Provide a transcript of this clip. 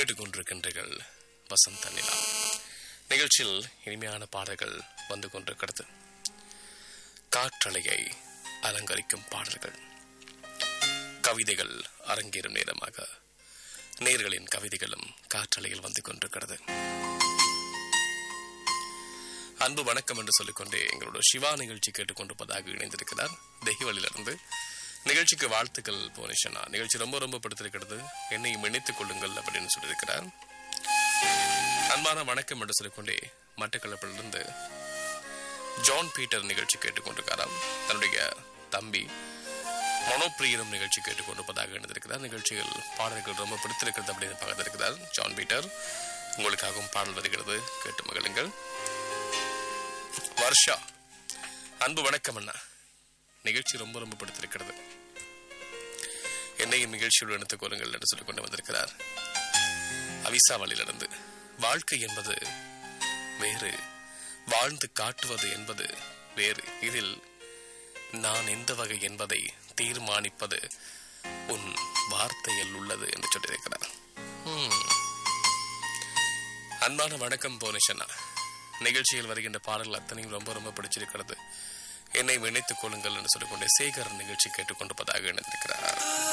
கேட்டுக்கொண்டிருக்கின்றீர்கள் வசந்த நிலா நிகழ்ச்சியில் இனிமையான பாடல்கள் வந்து கொண்டிருக்கிறது காற்றலையை அலங்கரிக்கும் பாடல்கள் கவிதைகள் அரங்கேறும் நேரமாக நேர்களின் கவிதைகளும் காற்றலையில் வந்து கொண்டிருக்கிறது அன்பு வணக்கம் என்று சொல்லிக்கொண்டே எங்களோட சிவா நிகழ்ச்சி கேட்டுக்கொண்டிருப்பதாக இணைந்திருக்கிறார் தெய்வலிலிருந்து நிகழ்ச்சிக்கு வாழ்த்துக்கள் புவனேஷனா நிகழ்ச்சி ரொம்ப ரொம்ப பிடித்திருக்கிறது என்னையும் இணைத்துக் கொள்ளுங்கள் அப்படின்னு சொல்லியிருக்கிறார் அன்பான வணக்கம் என்று சொல்லிக்கொண்டே மட்டக்களப்பிலிருந்து ஜான் பீட்டர் நிகழ்ச்சி கேட்டுக்கொண்டிருக்காராம் தன்னுடைய தம்பி மனோப்பிரியரும் நிகழ்ச்சி கேட்டுக்கொண்டிருப்பதாக இணைந்திருக்கிறார் நிகழ்ச்சியில் பாடல்கள் ரொம்ப பிடித்திருக்கிறது அப்படின்னு பார்த்திருக்கிறார் ஜான் பீட்டர் உங்களுக்காகவும் பாடல் வருகிறது கேட்டு மகிழுங்கள் வர்ஷா அன்பு வணக்கம் அண்ணா நிகழ்ச்சி ரொம்ப ரொம்ப பிடித்திருக்கிறது என்னையும் நிகழ்ச்சியோடு எடுத்துக் கொள்ளுங்கள் என்று சொல்லிக் கொண்டு வந்திருக்கிறார் அவிசாவளியிலிருந்து வாழ்க்கை என்பது வேறு வாழ்ந்து காட்டுவது என்பது வேறு இதில் நான் எந்த வகை என்பதை தீர்மானிப்பது உன் வார்த்தையில் உள்ளது என்று சொல்லியிருக்கிறார் ஹம். அன்பான வணக்கம் போனிஷனா நிகழ்ச்சியில் வருகின்ற பாடல்கள் அத்தனையும் ரொம்ப ரொம்ப பிடிச்சிருக்கிறது என்னை இணைத்துக் கொள்ளுங்கள் என்று சொல்லிக்கொண்டே சேகர் நிகழ்ச்சி கேட்டுக்கொண்டிருப்பதாக இணைந்திருக்கிறார்